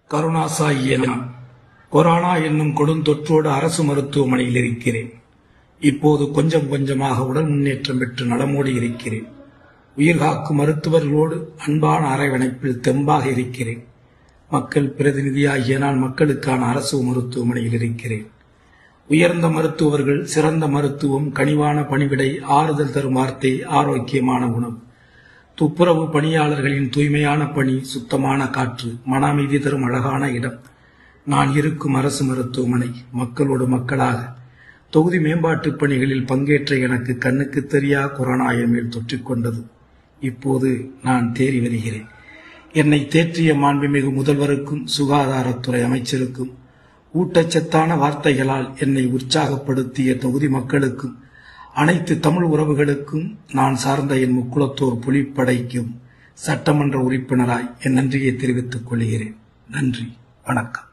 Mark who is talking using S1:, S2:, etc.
S1: கருணாசாயி நான் கொரோனா என்னும் கொடுந்தொற்றோடு அரசு மருத்துவமனையில் இருக்கிறேன் இப்போது கொஞ்சம் கொஞ்சமாக உடல் முன்னேற்றம் பெற்று நலமோடு இருக்கிறேன் உயிர்காக்கும் மருத்துவர்களோடு அன்பான அரவணைப்பில் தெம்பாக இருக்கிறேன் மக்கள் பிரதிநிதியாகிய நான் மக்களுக்கான அரசு மருத்துவமனையில் இருக்கிறேன் உயர்ந்த மருத்துவர்கள் சிறந்த மருத்துவம் கனிவான பணிவிடை ஆறுதல் தரும் வார்த்தை ஆரோக்கியமான உணவு துப்புரவு பணியாளர்களின் தூய்மையான பணி சுத்தமான காற்று மன அமைதி தரும் அழகான இடம் நான் இருக்கும் அரசு மருத்துவமனை மக்களோடு மக்களாக தொகுதி மேம்பாட்டுப் பணிகளில் பங்கேற்ற எனக்கு கண்ணுக்கு தெரியா கொரோனா என் மேல் தொற்றிக்கொண்டது இப்போது நான் தேறி வருகிறேன் என்னை தேற்றிய மாண்புமிகு முதல்வருக்கும் சுகாதாரத்துறை அமைச்சருக்கும் ஊட்டச்சத்தான வார்த்தைகளால் என்னை உற்சாகப்படுத்திய தொகுதி மக்களுக்கும் அனைத்து தமிழ் உறவுகளுக்கும் நான் சார்ந்த என் முக்குளத்தோர் புலிப்படைக்கும் சட்டமன்ற உறுப்பினராய் என் நன்றியை தெரிவித்துக் கொள்கிறேன் நன்றி வணக்கம்